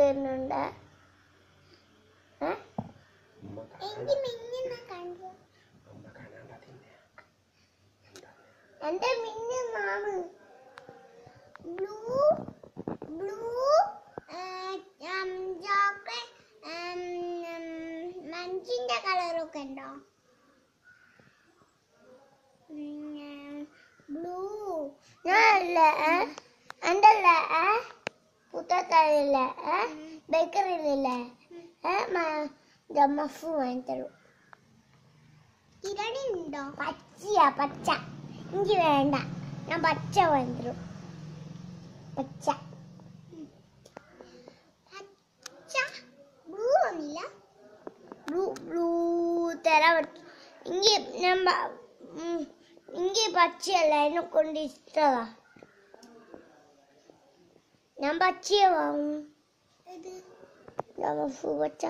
വരുന്നുണ്ട് ഏ? അമ്മ എനിക്ക് മിന്നുന്ന കണ്ടു അമ്മ കാണാണ്ടതിന്നെ എന്റെ മിന്നുന്നാണ് ബ്ലൂ ബ്ലൂ ചോക്ലേറ്റ് മഞ്ചിന്റെ കളറൊക്കെ ഉണ്ടോ ബ്ലൂ ഞാനല്ലേ എൻ്റെ അല്ലേ പുത്തത്തല്ലേ ബേക്കറിയിലല്ലേ ജമ്മഫ് വാങ്ങിത്തരൂ കിരണി ഉണ്ടോ പച്ചയാ പച്ച എനിക്ക് വേണ്ട ഞാൻ പച്ച വാങ്ങിത്തരും പച്ച പച്ച ബ്ലൂ ഒന്നില്ല ബ്ലൂ ബ്ലൂ തരാൻ പറ്റും ഇങ്ങി ഞാൻ പ- ഉം, ഇങ്ങി പച്ചയല്ല എന്നെ കൊണ്ട് ഇഷ്ടതാ ഞാൻ പച്ചയെ വാങ്ങും ജമസ് പച്ച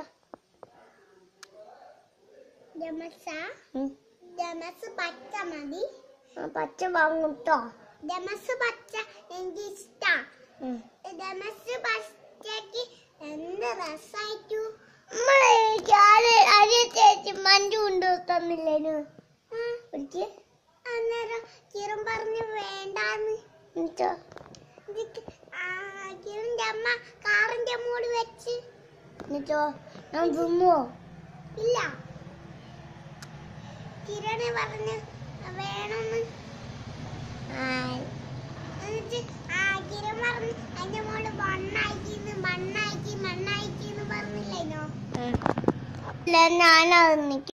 ജമസ ജമസ് പച്ച മതി പച്ച വാങ്ങും ട്ടോ ജമസ് പച്ച എനിക്ക് ഇഷ്ടാ ഡമസ് പച്ചക്ക് എന്ത് രസായിട്ടു നമ്മളെ അരി ചേച്ചി മഞ്ജു കൊണ്ട് തന്നില്ലേനു ഒരിക്കൽ അന്നേരം കിരൺ പറഞ്ഞു വേണ്ടാന്ന് എന്നിട്ടോ കിരണിന്റെ അമ്മ കാറിന്റെ മോള് വെച്ച് എന്നിട്ടോ ഞാൻ തിന്നുവോ ഇല്ല കിരണ് പറഞ്ഞു വേണമെന്ന് എന്നിട്ട് ആ കിരൺ പറഞ്ഞു അതിന്റെ മോള് മണ്ണായിക്കിന്ന് മണ്ണായിക്കി മണ്ണായിക്കിന്ന് പറഞ്ഞില്ലേനോ ഇല്ല ഞാനത്